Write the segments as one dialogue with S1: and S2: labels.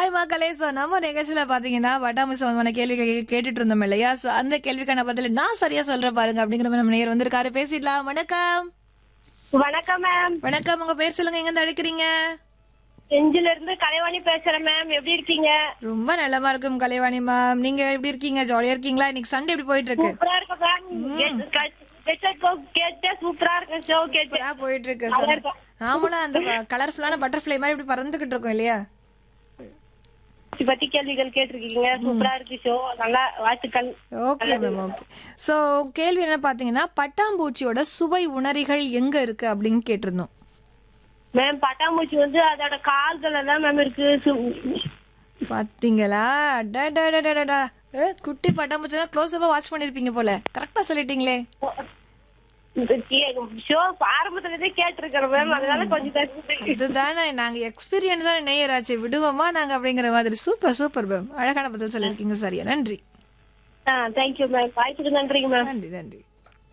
S1: Hi மக்களே so நம்ம நிகழ்ச்சியில பாத்தீங்கன்னா பட்டாமி சம்பந்தமான கேள்வி கே- கேட்டுட்டு இருந்தோம் இல்லையா சோ அந்த கேள்விக்கான பதில் நான் சரியா சொல்றேன் பாருங்க அப்படிங்கிற மாதிரி நம்ம நேர் வந்திருக்காரு பேசிடலாம் வணக்கம்
S2: வணக்கம் மேம்
S1: வணக்கம் உங்க பேர் சொல்லுங்க எங்க இருந்து அழைக்கிறீங்க
S2: செஞ்சில இருந்து கலைவாணி பேசுறேன் மேம் எப்படி இருக்கீங்க
S1: ரொம்ப நல்லமா இருக்கும் கலைவாணி மேம் நீங்க எப்படி இருக்கீங்க ஜாலியா இருக்கீங்களா இன்னைக்கு சண்டே எப்படி போயிட்டு இருக்கு
S2: சூப்பரா இருக்கு மேம் கேட்ட சூப்பரா இருக்கு ஷோ கேட்டு
S1: சூப்பரா போயிட்டு இருக்கு
S2: நல்லா இருக்கும்.
S1: நாமளும் அந்த கலர்ஃபுல்லான பட்டர்ஃபிளை மாதிரி இப்படி பறந்துகிட்டு இருக்கோம் இல்லையா
S2: இதை பத்தி கேள்விகள் கேட்டிருக்கீங்க சூப்பரா இருக்கு ஷோ நல்லா வாழ்த்துக்கள்
S1: ஓகே மேம் ஓகே சோ கேள்வி என்ன பாத்தீங்கன்னா பட்டாம்பூச்சியோட சுவை உணரிகள் எங்க இருக்கு அப்படின்னு கேட்டிருந்தோம்
S2: மேம் பட்டாம்பூச்சி வந்து அதோட கால்கள் எல்லாம் மேம் இருக்கு சு-
S1: பாத்தீங்களா அடடடடடடா. ஏ, குட்டி பட்டாம்பூச்சி க்ளோஸ் அப்பா வாட்ச் பண்ணிருப்பீங்க போல கரெக்டா சொல்லிட்டீங்களே
S2: இந்த ஷோ ஆரம்பத்துல இருந்தே கேட்டிருக்கிறேன் மேம் அதனால கொஞ்சம் தெரிஞ்சு
S1: இதுதானே நாங்க எக்ஸ்பீரியன்ஸ் தானே நேயராச்சு விடுவோமா நாங்க அப்படிங்கிற மாதிரி சூப்பர் சூப்பர் மேம் அழகான பதில் சொல்லிருக்கீங்க சரியா நன்றி
S2: ஆ தேங்க்யூ மேம் வாய்ப்புக்கு நன்றிங்க மேம்
S1: நன்றி நன்றி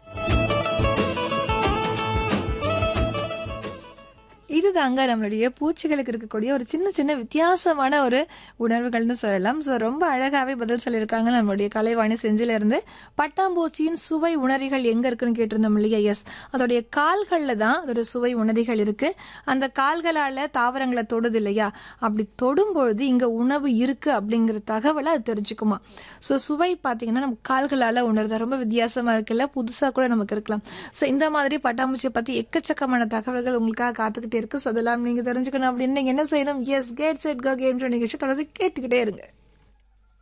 S1: இதுதாங்க நம்மளுடைய பூச்சிகளுக்கு இருக்கக்கூடிய ஒரு சின்ன சின்ன வித்தியாசமான ஒரு உணர்வுகள்னு சொல்லலாம் ஸோ ரொம்ப அழகாவே பதில் சொல்லியிருக்காங்க நம்மளுடைய கலைவாணி செஞ்சில இருந்து பட்டாம்பூச்சியின் சுவை உணரிகள் எங்க இருக்குன்னு கேட்டிருந்தோம் இல்லையா எஸ் அதோடைய கால்கள்ல தான் அதோட சுவை உணரிகள் இருக்கு அந்த கால்களால தாவரங்களை தொடுது இல்லையா அப்படி தொடும் பொழுது இங்க உணவு இருக்கு அப்படிங்கிற தகவலை அது தெரிஞ்சுக்குமா ஸோ சுவை பார்த்தீங்கன்னா நம்ம கால்களால உணர்தா ரொம்ப வித்தியாசமா இருக்குல்ல புதுசா கூட நமக்கு இருக்கலாம் ஸோ இந்த மாதிரி பட்டாம்பூச்சியை பத்தி எக்கச்சக்கமான தகவல்கள் உங்களுக்காக காத்துக்கிட்டே இருக்கு ஸோ அதெல்லாம் நீங்க தெரிஞ்சுக்கணும் அப்படின்னு நீங்க என்ன செய்யணும் yes get set go game நிகழ்ச்சி தொடர்ந்து கேட்டுக்கிட்டே இருங்க